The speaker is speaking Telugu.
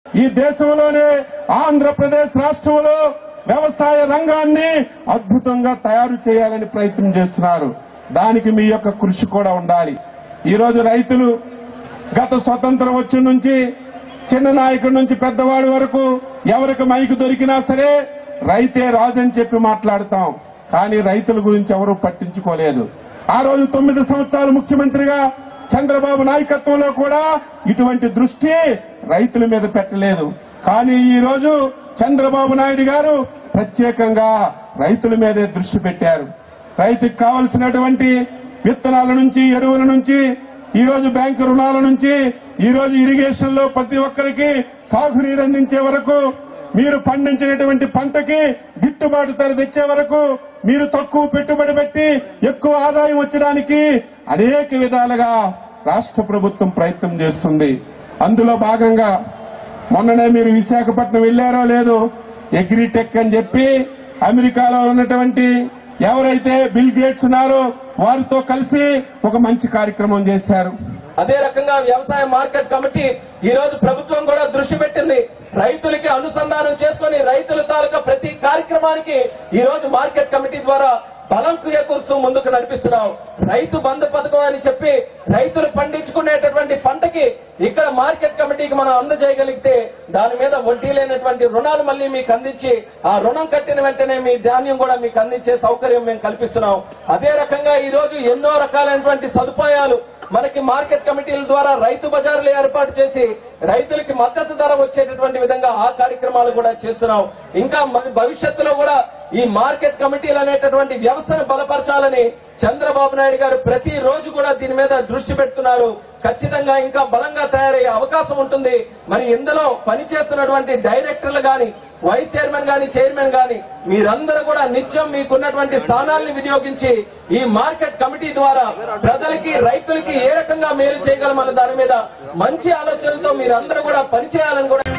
ఈ దేశంలోనే ఆంధ్రప్రదేశ్ రాష్ట్రంలో వ్యవసాయ రంగాన్ని అద్భుతంగా తయారు చేయాలని ప్రయత్నం చేస్తున్నారు దానికి మీ యొక్క కృషి కూడా ఉండాలి ఈ రోజు రైతులు గత స్వతంత్రం వచ్చి నుంచి చిన్న నాయకుడి నుంచి పెద్దవాడి వరకు ఎవరికి మైకు దొరికినా సరే రైతే రాజని చెప్పి మాట్లాడతాం కానీ రైతుల గురించి ఎవరూ పట్టించుకోలేదు ఆ రోజు తొమ్మిది సంవత్సరాలు ముఖ్యమంత్రిగా చంద్రబాబు నాయకత్వంలో కూడా ఇటువంటి దృష్టి రైతుల మీద పెట్టలేదు కానీ ఈ రోజు చంద్రబాబు నాయుడు గారు ప్రత్యేకంగా రైతుల మీదే దృష్టి పెట్టారు రైతుకు కావలసినటువంటి విత్తనాల నుంచి ఎరువుల నుంచి ఈ రోజు బ్యాంకు రుణాల నుంచి ఈ రోజు ఇరిగేషన్ లో ప్రతి ఒక్కరికి సాగునీరు అందించే వరకు మీరు పండించినటువంటి పంటకి గిట్టుబాటు ధర తెచ్చే వరకు మీరు తక్కువ పెట్టుబడి పెట్టి ఎక్కువ ఆదాయం వచ్చడానికి అనేక విధాలుగా రాష్ట్ర ప్రభుత్వం ప్రయత్నం చేస్తుంది అందులో భాగంగా మొన్ననే మీరు విశాఖపట్నం వెళ్లారో లేదో అగ్రిటెక్ అని చెప్పి అమెరికాలో ఉన్నటువంటి ఎవరైతే బిల్ గేట్స్ ఉన్నారో వారితో కలిసి ఒక మంచి కార్యక్రమం చేశారు అదే రకంగా వ్యవసాయ మార్కెట్ కమిటీ ఈ రోజు ప్రభుత్వం కూడా దృష్టి పెట్టింది రైతులకి అనుసంధానం చేసుకుని రైతుల తాలూకా ప్రతి కార్యక్రమానికి ఈ రోజు మార్కెట్ కమిటీ ద్వారా బలం చేకూరుస్తూ ముందుకు నడిపిస్తున్నాం రైతు బంధు పథకం అని చెప్పి రైతులు పండించుకునేటటువంటి పంటకి ఇక్కడ మార్కెట్ కమిటీకి మనం అందజేయగలిగితే దాని మీద వడ్డీ లేనటువంటి రుణాలు మళ్ళీ మీకు అందించి ఆ రుణం కట్టిన వెంటనే మీ ధాన్యం కూడా మీకు అందించే సౌకర్యం మేము కల్పిస్తున్నాం అదే రకంగా ఈ రోజు ఎన్నో రకాలైనటువంటి సదుపాయాలు మనకి మార్కెట్ కమిటీల ద్వారా రైతు బజార్లు ఏర్పాటు చేసి రైతులకి మద్దతు ధర వచ్చేటటువంటి విధంగా ఆ కార్యక్రమాలు కూడా చేస్తున్నాం ఇంకా మన భవిష్యత్తులో కూడా ఈ మార్కెట్ కమిటీలు అనేటటువంటి వ్యవస్థను బలపరచాలని చంద్రబాబు నాయుడు గారు ప్రతి రోజు కూడా దీని మీద దృష్టి పెడుతున్నారు ఖచ్చితంగా ఇంకా బలంగా తయారయ్యే అవకాశం ఉంటుంది మరి ఇందులో పనిచేస్తున్నటువంటి డైరెక్టర్లు గాని వైస్ చైర్మన్ గాని చైర్మన్ గాని మీరందరూ కూడా నిత్యం మీకున్నటువంటి స్థానాల్ని వినియోగించి ఈ మార్కెట్ కమిటీ ద్వారా ప్రజలకి రైతులకి ఏ రకంగా మేలు చేయగలమన్న దాని మీద మంచి ఆలోచనలతో మీరందరూ కూడా పనిచేయాలని కూడా